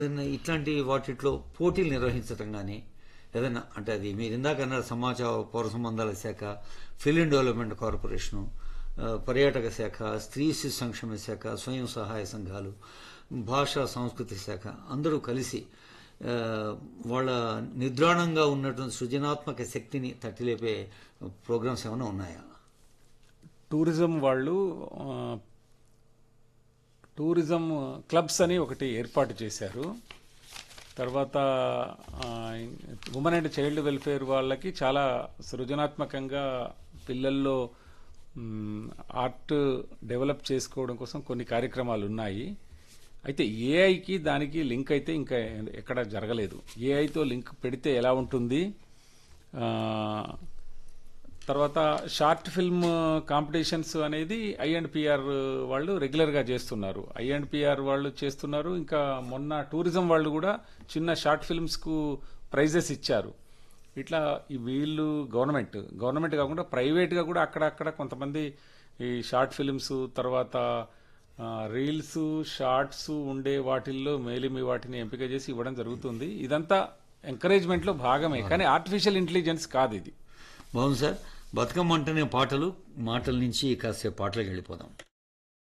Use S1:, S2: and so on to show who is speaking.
S1: ఏదైనా ఇట్లాంటి వాటిట్లో పోటీలు నిర్వహించడం కానీ ఏదైనా అంటే అది మీరు ఇందాక అన్నారు సమాచార పౌర సంబంధాల శాఖ ఫిలిం డెవలప్మెంట్ కార్పొరేషను ఆ, పర్యాటక శాఖ స్త్రీ శిశు సంక్షేమ శాఖ స్వయం సహాయ సంఘాలు భాషా సంస్కృతి శాఖ అందరూ కలిసి ఆ, వాళ్ళ నిద్రాణంగా ఉన్నటువంటి సృజనాత్మక శక్తిని తట్టిలేపే ప్రోగ్రామ్స్ ఏమైనా ఉన్నాయా
S2: టూరిజం వాళ్ళు ఆ, టూరిజం క్లబ్స్ అని ఒకటి ఏర్పాటు చేశారు తర్వాత ఉమెన్ అండ్ చైల్డ్ వెల్ఫేర్ వాళ్ళకి చాలా సృజనాత్మకంగా పిల్లల్లో మ్, ఆర్ట్ డెవలప్ చేసుకోవడం కోసం కొన్ని కార్యక్రమాలు ఉన్నాయి అయితే ఏఐకి దానికి లింక్ అయితే ఇంకా ఎక్కడ జరగలేదు ఏఐతో లింక్ పెడితే ఎలా ఉంటుంది ఆ, తర్వాత షార్ట్ ఫిల్మ్ కాంపిటీషన్స్ అనేది ఐ అండ్ పిఆర్ వాళ్ళు రెగ్యులర్ గా చేస్తున్నారు ఐ అండ్ పిఆర్ వాళ్ళు చేస్తున్నారు ఇంకా మొన్న టూరిజం వాళ్ళు కూడా చిన్న షార్ట్ ఫిల్మ్స్ కు ప్రైజెస్ ఇచ్చారు ఇట్లా ఈ వీళ్ళు గవర్నమెంట్ గవర్నమెంట్ కాకుండా ప్రైవేట్ గా కూడా అక్కడక్కడ కొంతమంది ఈ షార్ట్ ఫిల్మ్స్ తర్వాత ఆ, రీల్స్ షార్ట్స్ ఉండే వాటిల్లో మేలిమి వాటిని ఎంపిక చేసి ఇవ్వడం జరుగుతుంది ఇదంతా ఎంకరేజ్మెంట్ లో భాగమే కానీ ఆర్టిఫిషియల్ ఇంటెలిజెన్స్ కాదు ఇది
S1: బాగుంది సార్ బతుకమ్మ అంటేనే పాటలు మాటల నుంచి కాసేపు పాటలకు వెళ్ళిపోదాం